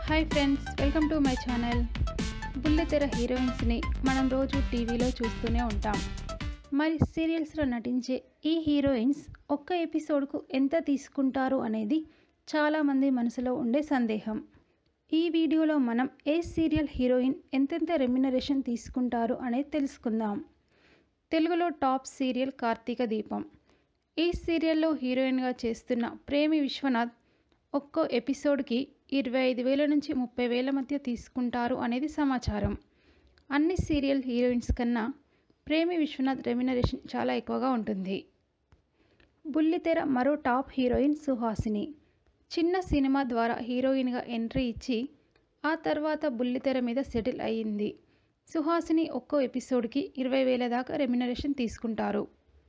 hi friends welcome to my channel బుల్లితెర హీరోయిన్స్ని మనం రోజు టీవీలో చూస్తూనే ఉంటాం మరి సీరియల్స్లో నటించే ఈ హీరోయిన్స్ ఒక్క ఎపిసోడ్కు ఎంత తీసుకుంటారు అనేది చాలామంది మనసులో ఉండే సందేహం ఈ వీడియోలో మనం ఏ సీరియల్ హీరోయిన్ ఎంతెంత రెమ్యునరేషన్ తీసుకుంటారు అనేది తెలుసుకుందాం తెలుగులో టాప్ సీరియల్ కార్తీక దీపం ఈ సీరియల్లో హీరోయిన్గా చేస్తున్న ప్రేమి విశ్వనాథ్ ఒక్కో ఎపిసోడ్కి ఇరవై ఐదు వేల నుంచి ముప్పై వేల మధ్య తీసుకుంటారు అనేది సమాచారం అన్ని సీరియల్ హీరోయిన్స్ కన్నా ప్రేమి విశ్వనాథ్ రెమ్యునరేషన్ చాలా ఎక్కువగా ఉంటుంది బుల్లితెర మరో టాప్ హీరోయిన్ సుహాసిని చిన్న సినిమా ద్వారా హీరోయిన్గా ఎంట్రీ ఇచ్చి ఆ తర్వాత బుల్లితెర మీద సెటిల్ అయ్యింది సుహాసిని ఒక్కో ఎపిసోడ్కి ఇరవై వేల దాకా రెమ్యునరేషన్ తీసుకుంటారు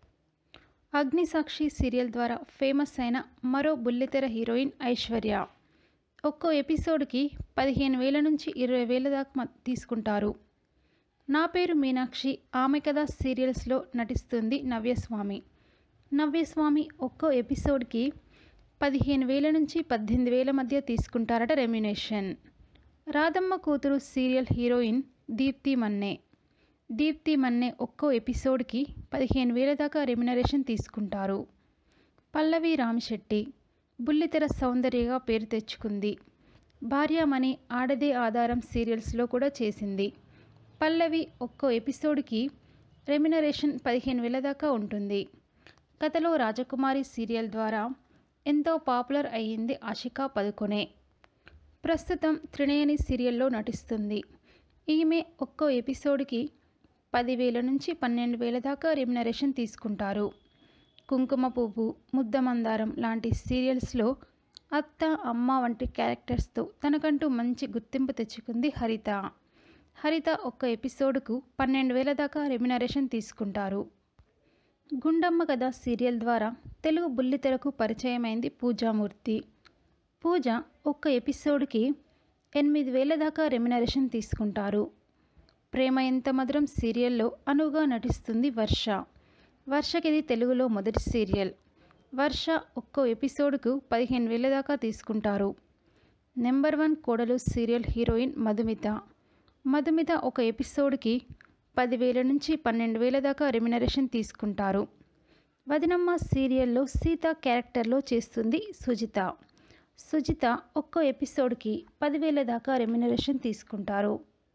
అగ్నిసాక్షి సీరియల్ ద్వారా ఫేమస్ అయిన మరో బుల్లితెర హీరోయిన్ ఐశ్వర్య ఒక్కో ఎపిసోడ్కి పదిహేను వేల నుంచి ఇరవై వేల దాకా మ- తీసుకుంటారు నా పేరు మీనాక్షి ఆమె కథ సీరియల్స్లో నటిస్తుంది నవ్యస్వామి నవ్యస్వామి ఒక్కో ఎపిసోడ్కి పదిహేను వేల నుంచి పద్దెనిమిది వేల మధ్య తీసుకుంటారట remuneration Radhamma Kuthuru serial heroine Deepthi Manne Deepthi Manne ఒక్కో ఎపిసోడ్కి పదిహేను వేల దాకా రెమ్యునరేషన్ తీసుకుంటారు పల్లవి రామిశెట్టి బుల్లితెర సౌందర్యగా పేరు తెచ్చుకుంది భార్యామణి ఆడదే ఆధారం సీరియల్స్లో కూడా చేసింది పల్లవి ఒక్కో ఎపిసోడ్కి రెమ్యునరేషన్ పదిహేను వేల దాకా ఉంటుంది కథలో రాజకుమారి సీరియల్ ద్వారా ఎంతో పాపులర్ అయ్యింది ఆషికా పదుకొనే ప్రస్తుతం త్రినయని సీరియల్లో నటిస్తుంది ఈమె ఒక్కో ఎపిసోడ్కి పదివేల నుంచి పన్నెండు వేల దాకా రెమ్యునరేషన్ తీసుకుంటారు కుంకుమ పువ్వు ముద్ద మందారం లాంటి సీరియల్స్లో అత్త అమ్మ వంటి క్యారెక్టర్స్తో తనకంటూ మంచి గుర్తింపు తెచ్చుకుంది హరిత హరిత ఒక్క ఎపిసోడ్కు పన్నెండు వేల దాకా రెమ్యునరేషన్ తీసుకుంటారు గుండమ్మ కథ సీరియల్ ద్వారా తెలుగు బుల్లితెరకు పరిచయమైంది పూజామూర్తి పూజ ఒక్క ఎపిసోడ్కి ఎనిమిది వేల దాకా రెమ్యునరేషన్ తీసుకుంటారు ప్రేమ ఎంత మధురం సీరియల్లో అనువుగా నటిస్తుంది వర్ష వర్షకిది తెలుగులో మొదటి సీరియల్ వర్ష ఒక్కో ఎపిసోడ్కు పదిహేను వేల దాకా తీసుకుంటారు number one Kodalu serial heroine Madhumitha Madhumitha ఒక ఎపిసోడ్కి పదివేల నుంచి పన్నెండు వేల దాకా రెమ్యునరేషన్ తీసుకుంటారు వదినమ్మ సీరియల్లో సీత క్యారెక్టర్లో చేస్తుంది సుజిత సుజిత ఒక్కో ఎపిసోడ్కి పదివేల దాకా రెమ్యునరేషన్ తీసుకుంటారు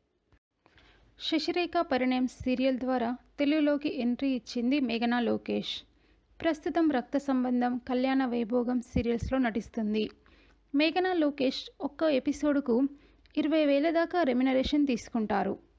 శశిరేఖ పరిణయం సీరియల్ ద్వారా తెలుగులోకి ఎంట్రీ ఇచ్చింది మేఘనా లోకేష్ ప్రస్తుతం రక్త సంబంధం కళ్యాణ వైభోగం సీరియల్స్లో నటిస్తుంది మేఘనా లోకేష్ ఒక్క ఎపిసోడ్కు ఇరవై వేల దాకా రెమ్యునరేషన్ తీసుకుంటారు